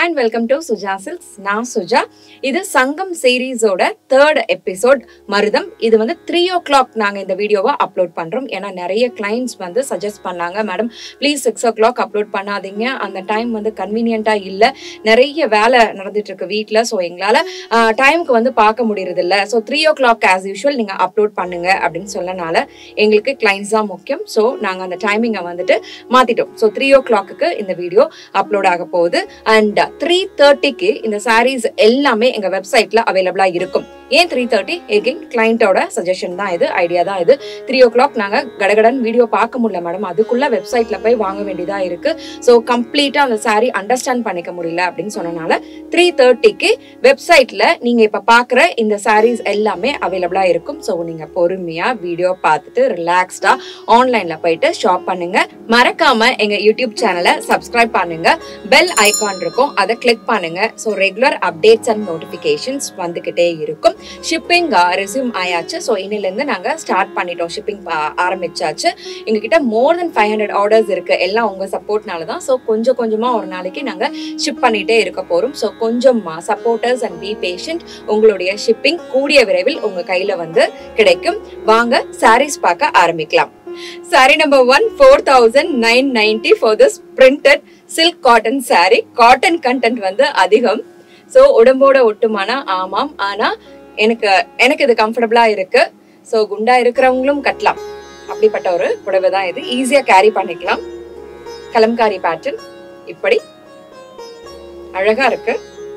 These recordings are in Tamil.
And welcome to Suja Silks நான் சுஜா இது சங்கம் சீரீஸோட தேர்ட் எபிசோட் மருதம் இது வந்து த்ரீ ஓ கிளாக் நாங்கள் இந்த வீடியோவை அப்லோட் பண்ணுறோம் ஏன்னா நிறைய கிளைண்ட்ஸ் வந்து சஜஸ்ட் பண்ணாங்க madam please six o'clock upload பண்ணாதீங்க அந்த டைம் வந்து கன்வீனியண்ட்டாக இல்லை நிறைய வேலை நடந்துட்டு இருக்கு வீட்டில் ஸோ எங்களால் டைமுக்கு வந்து பார்க்க முடியறது இல்லை so three o'clock as usual நீங்கள் அப்லோட் பண்ணுங்க அப்படின்னு சொல்லனால எங்களுக்கு கிளைண்ட்ஸ் தான் முக்கியம் ஸோ நாங்கள் அந்த டைமிங்கை வந்துட்டு மாற்றிட்டோம் ஸோ த்ரீ ஓ கிளாக்கு இந்த வீடியோ அப்லோட் ஆக போகுது அண்ட் த்ரீ தேர்ட்டிக்கு இந்த சாரீஸ் எல்லாமே எங்கள் வெப்சைட்டில் அவைலபிளாக இருக்கும் ஏன் த்ரீ தேர்ட்டி எகெயின் கிளைண்ட்டோட சஜஷன் தான் இது ஐடியா தான் இது த்ரீ ஓ கிளாக் நாங்கள் கடகடன் வீடியோ பார்க்க முடியல மேடம் அதுக்குள்ளே வெப்சைட்டில் போய் வாங்க வேண்டியதாக இருக்குது ஸோ கம்ப்ளீட்டாக அந்த சாரீ அண்டர்ஸ்டாண்ட் பண்ணிக்க முடியல அப்படின்னு சொன்னனால த்ரீ தேர்ட்டிக்கு வெப்சைட்டில் நீங்கள் இப்போ பார்க்குற இந்த சாரீஸ் எல்லாமே அவைலபிளாக இருக்கும் ஸோ நீங்கள் பொறுமையாக வீடியோ பார்த்துட்டு ரிலாக்ஸ்டாக ஆன்லைனில் போயிட்டு ஷாப் பண்ணுங்க மறக்காம எங்கள் யூடியூப் சேனலை சப்ஸ்கிரைப் பண்ணுங்க பெல் ஐகான் இருக்கும் அதை கிளிக் பண்ணுங்க so regular updates and notifications வந்துக்கிட்டே இருக்கும் ஷிப்பிங் ரெசியூம் ஆயாச்சு ஸோ இன்னிலேருந்து நாங்கள் ஸ்டார்ட் பண்ணிட்டோம் ஷிப்பிங் ஆரம்பிச்சாச்சு எங்ககிட்ட more than five hundred orders இருக்கு எல்லாம் உங்கள் சப்போர்ட்னால தான் ஸோ கொஞ்சம் கொஞ்சமாக ஒரு நாளைக்கு நாங்கள் ஷிப் பண்ணிட்டே இருக்க போகிறோம் ஸோ கொஞ்சமா சப்போர்ட்டர்ஸ் அண்ட் பி பேஷண்ட் உங்களுடைய ஷிப்பிங் கூடிய விரைவில் உங்கள் கையில் வந்து கிடைக்கும் வாங்க சாரீஸ் பார்க்க ஆரம்பிக்கலாம் sari number one four thousand nine ninety for this printed silk cotton sari cotton content வந்து அதிகம் ஸோ உடம்போட ஒட்டுமானா ஆமாம் ஆனா எனக்கு எனக்கு இது கம்ஃபர்டபுளா இருக்கு ஸோ குண்டா இருக்கிறவங்களும் கட்டலாம் அப்படிப்பட்ட ஒரு புடவை தான் இது ஈஸியா கேரி பண்ணிக்கலாம் கலம்காரி பேட்டர்ன் இப்படி அழகா இருக்கு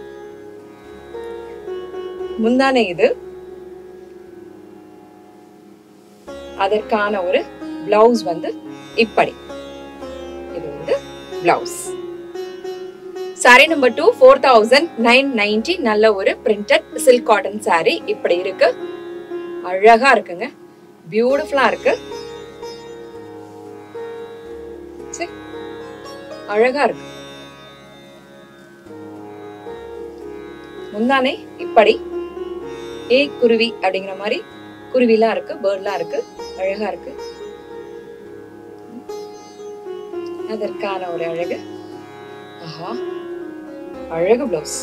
முந்தானை இது அதற்கான ஒரு பிளவுஸ் வந்து இப்படி இது வந்து blouse sari number two four thousand nine ninety நல்ல ஒரு பிரிண்டட் சில்க் காட்டன் சாரி இப்படி இருக்கு அழகா இருக்குங்க பியூட்டிஃபுல்லா இருக்கு சரி, அழகா இருக்கு முந்தானை இப்படி ஏ குருவி அப்படிங்கிற மாதிரி குருவிலாம் இருக்கு பேர்ட்லாம் இருக்கு அழகா இருக்கு அதற்கான ஒரு அழகு ஆஹா அழகு பிளவுஸ்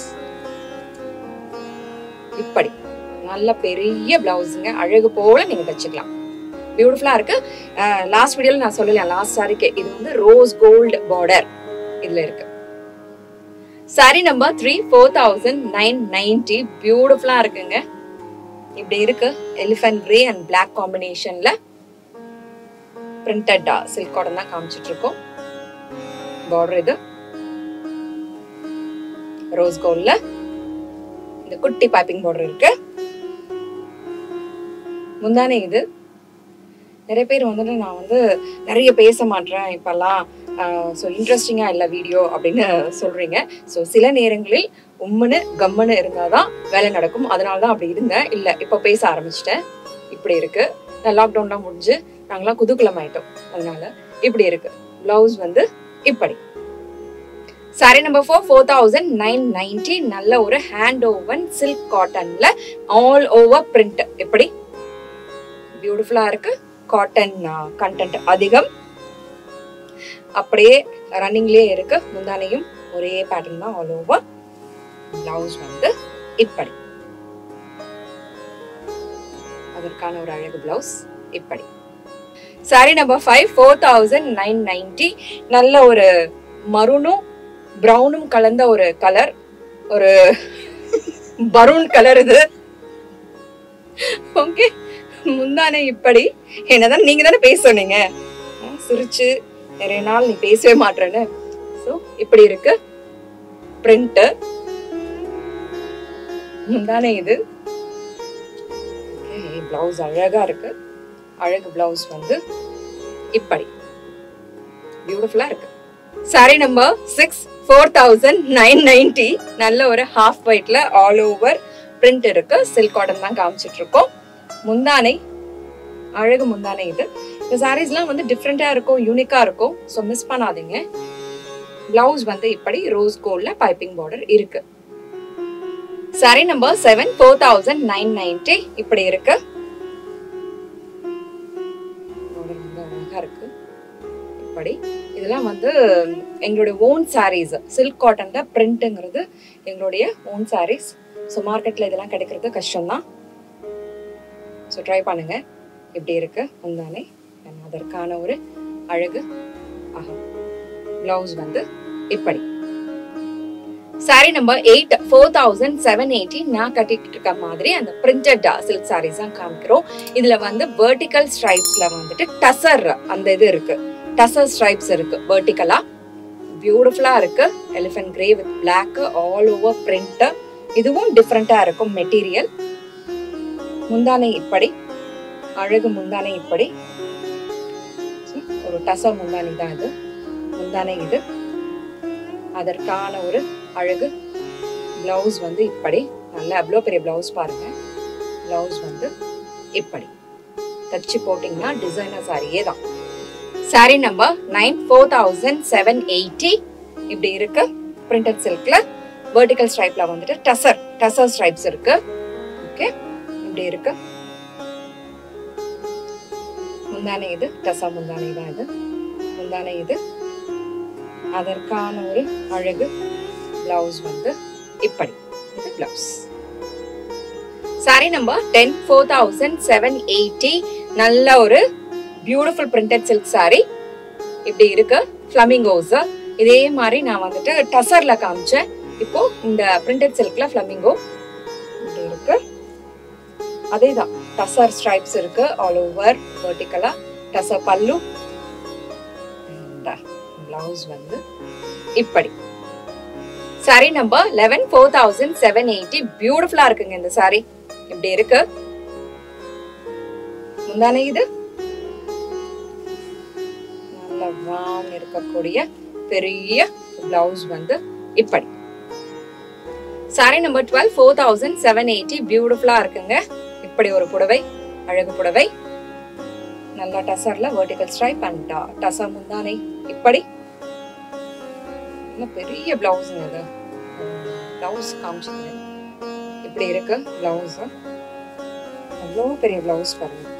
இப்படி நல்ல பெரிய பிளவுஸுங்க அழகு போல நீங்க தச்சுக்கலாம் பியூட்டிஃபுல்லா இருக்கு லாஸ்ட் வீடியோல நான் சொல்லலாம் லாஸ்ட் சாரிக்கு இது வந்து ரோஸ் கோல்டு பார்டர் இதுல இருக்கு sari number three four thousand nine ninety பியூட்டிஃபுல்லா இருக்குங்க இப்படி இருக்கு எலிஃபென்ட் கிரே அண்ட் பிளாக் காம்பினேஷன்ல பிரிண்டட் சில்க் காட்டன் தான் காமிச்சிட்டு இருக்கோம் பார்டர் இது ரோஸ் கோல்ட்ல இந்த குட்டி பைப்பிங் பார்டர் இருக்கு முந்தானே இது நிறைய பேர் வந்துட்டு நான் வந்து நிறைய பேச மாட்டேன் இப்பெல்லாம் ஸோ இன்ட்ரெஸ்டிங்காக இல்லை வீடியோ அப்படின்னு சொல்கிறீங்க ஸோ சில நேரங்களில் உம்முன்னு கம்முன்னு இருந்தால் தான் வேலை நடக்கும் அதனால தான் அப்படி இருந்தேன் இல்லை இப்போ பேச ஆரம்பிச்சிட்டேன் இப்படி இருக்கு நான் லாக்டவுன்லாம் முடிஞ்சு நாங்களாம் குதூகலம் ஆயிட்டோம் அதனால இப்படி இருக்கு ப்ளவுஸ் வந்து இப்படி sari number four four thousand nine ninety நல்ல ஒரு ஹேண்ட் ஓவன் சில்க் காட்டன்ல ஆல் ஓவர் பிரிண்ட் எப்படி பியூட்டிஃபுல்லா இருக்கு காட்டன் கண்டென்ட் அதிகம் அப்படியே ரன்னிங்லயே இருக்கு முந்தானையும் ஒரே பேட்டர்ன் தான் ஆல் ஓவர் பிளவுஸ் வந்து இப்படி அதற்கான ஒரு அழகு பிளவுஸ் இப்படி sari number five four thousand nine ninety நல்ல ஒரு மருணும் ப்ரௌனும் கலந்த ஒரு கலர் ஒரு பரூன் கலர் இது ஓகே முந்தானே இப்படி என்னதான் நீங்க தானே பேச சொன்னீங்க அஹ் சிரிச்சு நிறைய நாள் நீ பேசவே மாட்டேன்னு ஸோ இப்படி இருக்கு பிரிண்ட் முந்தானே இது பிளவுஸ் அழகா இருக்கு அழகு பிளவுஸ் வந்து இப்படி பியூட்டிஃபுல்லா இருக்கு sari number six four thousand nine ninety நல்ல ஒரு ஹாஃப் ஒயிட்ல ஆல் ஓவர் பிரிண்ட் இருக்கு சில்க் காட்டன் தான் காமிச்சிட்டு இருக்கோம் முந்தானை அழகு முந்தானை இது இந்த சாரீஸ்லாம் வந்து டிஃப்ரெண்டா இருக்கும் யூனிக்கா இருக்கும் ஸோ மிஸ் பண்ணாதீங்க பிளவுஸ் வந்து இப்படி ரோஸ் கோல்ட்ல பைப்பிங் பார்டர் இருக்கு sari number seven four thousand nine ninety இப்படி இருக்கு border வந்து அழகா இருக்கு இப்படி இதெல்லாம் வந்து எங்களுடைய ஓன் சாரீஸ் சில்க் காட்டன்ல பிரிண்ட்டுங்கிறது எங்களுடைய ஓன் சாரீஸ் ஸோ மார்க்கெட்ல இதெல்லாம் கிடைக்கிறது கஷ்டம்தான் ஸோ ட்ரை பண்ணுங்க இப்படி இருக்கு முந்தானே And அதற்கான ஒரு அழகு ஆஹா பிளவுஸ் வந்து இப்படி sari number eight four thousand seven eighty நான் கட்டிட்டு இருக்க மாதிரி அந்த பிரிண்டட் சில்க் சாரீஸ் தான் காமிக்கிறோம் இதுல வந்து வெர்டிக்கல் ஸ்ட்ரைப்ஸ்ல வந்துட்டு டசர் அந்த இது இருக்கு டசர் ஸ்ட்ரைப்ஸ் இருக்கு வெர்டிக்கலா பியூட்டிஃபுல்லா இருக்கு elephant grey with black all over print இதுவும் டிஃப்ரெண்டா இருக்கும் மெட்டீரியல் முந்தானை இப்படி அழகு முந்தானை இப்படி See, ஒரு டசர் முந்தானை தான் இது முந்தானை இது அதற்கான ஒரு அழகு பிளவுஸ் வந்து இப்படி நல்ல அவ்வளோ பெரிய பிளவுஸ் பாருங்க பிளவுஸ் வந்து இப்படி தச்சு போட்டிங்கன்னா டிசைனர் சாரியே தான் sari number nine four thousand seven eighty இப்படி இருக்கு பிரிண்டட் சில்க்ல வெர்டிக்கல் ஸ்ட்ரைப்ல வந்துட்டு டசர் டசர் ஸ்ட்ரைப்ஸ் இருக்கு ஓகே இப்படி இருக்கு முந்தானை இது டசா முந்தானை தான் இது முந்தானை இது அதற்கான ஒரு அழகு பிளவுஸ் வந்து இப்படி இது blouse sari number ten four thousand seven eighty நல்ல ஒரு பியூட்டிஃபுல் பிரிண்டட் சில்க் சாரி இப்படி இருக்கு ஃப்ளமிங்கோஸ் இதே மாதிரி நான் வந்துட்டு டசர்ல காமிச்சேன் இப்போ இந்த பிரிண்டட் சில்க்ல ஃப்ளமிங்கோ இப்படி இருக்கு அதே தான் டசர் ஸ்ட்ரைப்ஸ் இருக்கு ஆல் ஓவர் வெர்டிக்கலா டசர் பல்லு பிளவுஸ் வந்து இப்படி sari number eleven four thousand seven eighty பியூட்டிஃபுல்லா இருக்குங்க இந்த சாரி இப்படி இருக்கு முந்தானே இது நல்ல வாம் இருக்கக்கூடிய பெரிய பிளவுஸ் வந்து இப்படி sari number twelve four thousand seven eighty பியூட்டிஃபுல்லா இருக்குங்க இப்படி ஒரு புடவை அழகு புடவை நல்லா டசர்ல வெர்டிகல் ஸ்ட்ரைப் அண்ட் டசர் முந்தானை இப்படி நல்ல பெரிய பிளவுஸுங்க இது பிளவுஸ் காமிச்சது இப்படி இருக்கு பிளவுஸ் அவ்வளோ பெரிய பிளவுஸ் பாருங்க இருக்கு.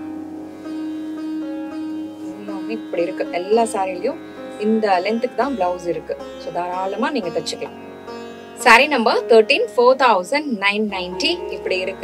எல்லாமே இப்படி இருக்கு எல்லா சாரிலையும் இந்த லென்த்துக்கு தான் பிளவுஸ் இருக்கு ஸோ தாராளமா நீங்க தச்சுக்கலாம் sari number thirteen four thousand nine ninety இப்படி இருக்கு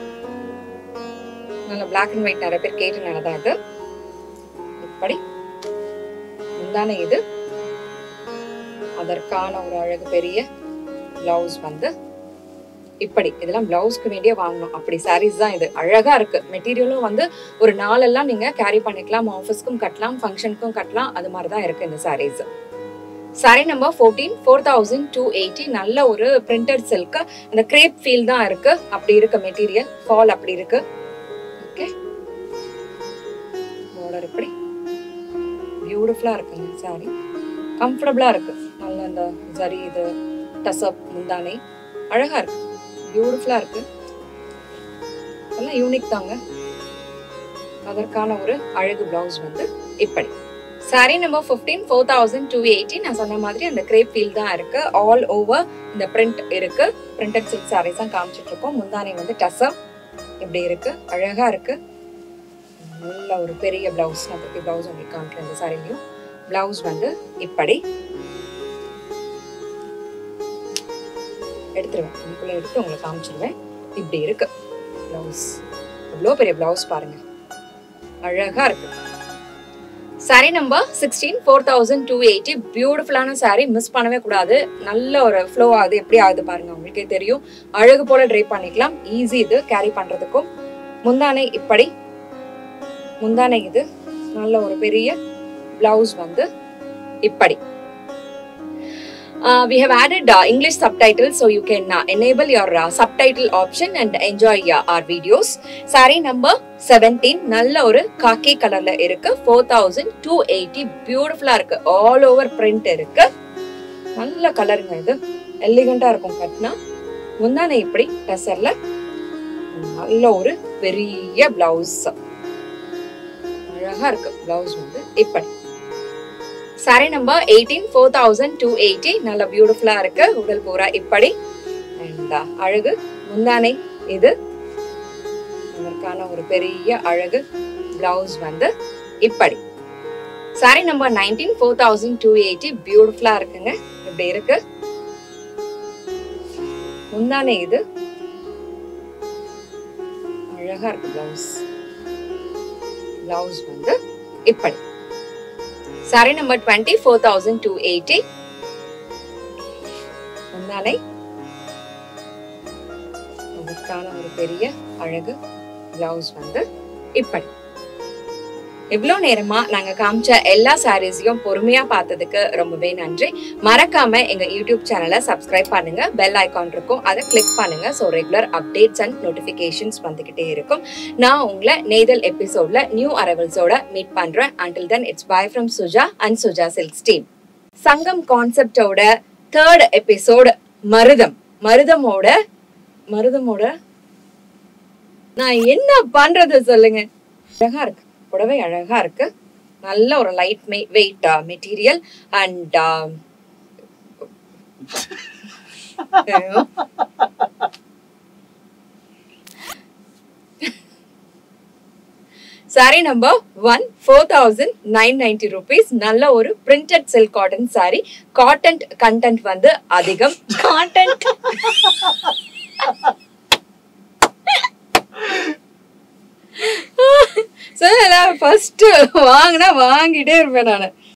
நல்ல பிளாக் அண்ட் ஒயிட் நிறைய பேர் கேட்டனால தான் இது இப்படி முந்தான இது அதற்கான ஒரு அழகு பெரிய பிளவுஸ் வந்து இப்படி இதெல்லாம் பிளவுஸ்க்கு வேண்டிய வாங்கணும் அப்படி சாரீஸ் தான் இது அழகா இருக்கு மெட்டீரியலும் வந்து ஒரு நாளெல்லாம் நீங்க கேரி பண்ணிக்கலாம் ஆஃபீஸ்க்கும் கட்டலாம் ஃபங்க்ஷனுக்கும் கட்டலாம் அது மாதிரி தான் இருக்கு இந்த saris sari number fourteen four thousand two eighty நல்ல ஒரு பிரிண்டட் சில்க் இந்த கிரேப் ஃபீல் தான் இருக்கு அப்படி இருக்கு மெட்டீரியல் ஃபால் அப்படி இருக்கு ஓகே பார்டர் இப்படி பியூட்டிஃபுல்லா இருக்குங்க சாரி கம்ஃபர்டபுளா இருக்கு நல்ல அந்த ஜரி இது டசப் முந்தானை அழகா இருக்கு பியூட்டிஃபுல்லா இருக்கு எல்லாம் யூனிக் தாங்க அதற்கான ஒரு அழகு பிளவுஸ் வந்து இப்படி sari number fifteen four thousand two eighty நான் சொன்ன மாதிரி அந்த கிரேப் ஃபீல் தான் இருக்கு ஆல் ஓவர் இந்த பிரிண்ட் இருக்கு பிரிண்டட் சில்க் சாரீஸ் தான் காமிச்சிட்டு இருக்கோம் முந்தானை வந்து டசப் இப்படி இருக்கு அழகா இருக்கு நல்ல ஒரு பெரிய பிளவுஸ் நான் திருப்பி பிளவுஸ் உங்களுக்கு காமிக்கிறேன் இந்த சாரிலையும் பிளவுஸ் வந்து இப்படி எடுத்துருவேன் இதுக்குள்ள எடுத்து உங்களுக்கு காமிச்சிருவேன் இப்படி இருக்கு பிளவுஸ் எவ்வளோ பெரிய பிளவுஸ் பாருங்க அழகா இருக்கு sari number sixteen four thousand two eighty பியூட்டிஃபுல்லான சாரி மிஸ் பண்ணவே கூடாது நல்ல ஒரு ஃப்ளோ ஆகுது எப்படி ஆகுது பாருங்க உங்களுக்கே தெரியும் அழகு போல ட்ரை பண்ணிக்கலாம் ஈஸி இது கேரி பண்றதுக்கும் முந்தானை இப்படி முந்தானை இது நல்ல ஒரு பெரிய பிளவுஸ் வந்து இப்படி Uh, we have added uh, English subtitles so you can uh, enable your uh, subtitle option and enjoy uh, our videos. Saree number 17 நல்ல ஒரு காக்கி கலர்ல இருக்கு ஃபோர் தௌசண்ட் டூ எயிட்டி பியூட்டிஃபுல்லா இருக்கு ஆல் ஓவர் பிரிண்ட் இருக்கு நல்ல கலருங்க இது எலிகண்டா இருக்கும் கட்டினா முந்தானை இப்படி டசர்ல நல்ல ஒரு பெரிய பிளவுஸ் அழகா இருக்கு பிளவுஸ் வந்து இப்படி sari number eighteen four thousand two eighty நல்ல பியூட்டிஃபுல்லா இருக்கு உடல் பூரா இப்படி அண்ட் அழகு முந்தானை இது அதற்கான ஒரு பெரிய அழகு பிளவுஸ் வந்து இப்படி sari number nineteen four thousand two eighty பியூட்டிஃபுல்லா இருக்குங்க இப்படி இருக்கு முந்தானே இது அழகா இருக்கு பிளவுஸ் பிளவுஸ் வந்து இப்படி sari number twenty four thousand two eighty முந்தானை அதற்கான ஒரு பெரிய அழகு பிளவுஸ் வந்து இப்படி இவ்வளோ நேரமா நாங்க காமிச்ச எல்லா சாரீஸையும் பொறுமையா பார்த்ததுக்கு ரொம்பவே நன்றி மறக்காம எங்க யூடியூப் சேனலை சப்ஸ்கிரைப் பண்ணுங்க பெல் ஐகான் இருக்கும் அதை கிளிக் பண்ணுங்க so regular updates and notifications வந்துகிட்டே இருக்கும் நான் உங்களை நெய்தல் எபிசோட்ல நியூ அரைவல்ஸோட மீட் பண்றேன் until then it's bye from Suja and Suja Silks team சங்கம் கான்செப்டோட தேர்ட் எபிசோட் மருதம் மருதமோட மருதமோட நான் என்ன பண்றது சொல்லுங்க அழகா இருக்கு புடவை அழகா இருக்கு நல்ல ஒரு light weight material and sari number one four thousand nine ninety rupees நல்ல ஒரு printed silk cotton sari cotton content வந்து அதிகம் காட்டன் ஸோ ஃபர்ஸ்ட் வாங்கினா வாங்கிட்டே இருப்பேன் நான்